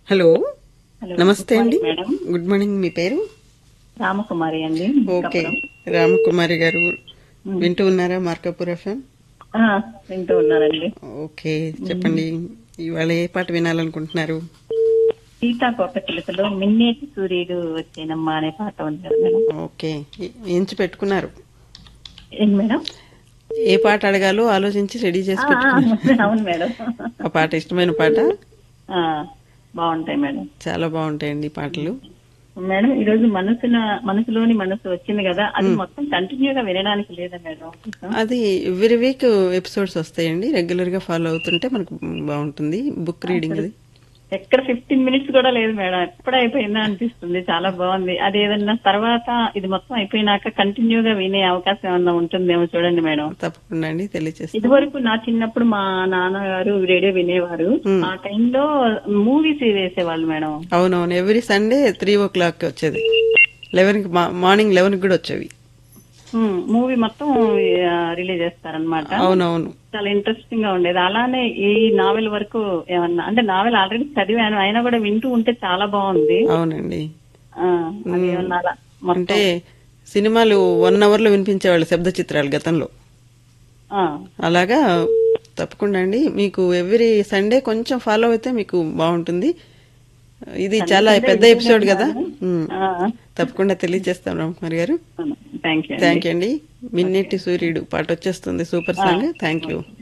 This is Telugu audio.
హలో హలో నమస్తే అండి good morning madam good morning మీ పేరు రామకుమారి అండి ఓకే కప్పడం. రామకుమారి గారు వింటూ ఉన్నారా మార్కాపూర్ ఎఫ్ఎం ఆ, వింటూ ఉన్నారండి ఓకే చెప్పండి ఇవాళ ఏ పాట వినాలనుకుంటున్నారు సీతాకోక చిలుకలో మిన్నేటి సూర్యుడు వచ్చేనమ్మా అనే పాట ఉంది కదా మేడం ఓకే ఎ- ఎంచి పెట్టుకున్నారు ఏంటి మేడం ఏ పాట అడగాలో ఆలోచించి రెడీ చేసి ఆ, పెట్టుకున్నారు అవును మేడం ఆ పాట ఇష్టమైన పాట ఆ, బాగుంటాయి మేడం చాలా బాగుంటాయండి ఈ పాటలు మేడం ఈ రోజు మనసున మనసులోని మనసు వచ్చింది కదా అది మొత్తం కంటిన్యూగా వినడానికి లేదా మేడం అది ఎవ్రీ వీక్ ఎపిసోడ్స్ వస్తాయండి రెగ్యులర్ గా ఫాలో అవుతుంటే మనకు బాగుంటుంది బుక్ రీడింగ్ అది ఎక్కడ ఫిఫ్టీన్ మినిట్స్ కూడా లేదు మేడం ఎప్పుడు అయిపోయిందా అనిపిస్తుంది చాలా బాగుంది అది ఏదన్నా తర్వాత ఇది మొత్తం అయిపోయినాక కంటిన్యూగా వినే అవకాశం ఏమన్నా ఉంటుందేమో చూడండి మేడం తప్పకుండా అండి తెలియచేస్తాను ఇది వరకు నా చిన్నప్పుడు మా నాన్నగారు రేడియో వినేవారు ఆ టైంలో మూవీస్ వేసేవాళ్ళు మేడం అవునవును every Sunday three o'clock వచ్చేది లెవెన్ కి మార్నింగ్ లెవెన్ కి కూడా వచ్చేవి మూవీ మొత్తం రిలీజ్ చేస్తారనమాట అవునవును చాలా ఇంట్రెస్టింగ్ గా ఉండేది అలానే ఈ నావెల్ వరకు ఏమన్నా అంటే నావెల్ ఆల్రెడీ చదివాను అయినా కూడా వింటూ ఉంటే చాలా బాగుంది అవునండి ఆ, అది ఏమన్నా అలా మొత్తం అంటే సినిమాలు వన్ అవర్ లో వినిపించేవాళ్ళు శబ్ద చిత్రాలు గతంలో ఆ, అలాగా తప్పకుండా అండి మీకు ఎవ్రీ సండే కొంచెం ఫాలో అయితే మీకు బాగుంటుంది ఇది చాలా పెద్ద ఎపిసోడ్ కదా ఉమ్. ఆ, తప్పకుండా తెలియజేస్తాం రామకుమార్ గారు థ్యాంక్ యూ థ్యాంక్ యూ అండి మిన్నెట్టి సూర్యుడు పాట వచ్చేస్తుంది సూపర్ సాంగ్ థ్యాంక్ యూ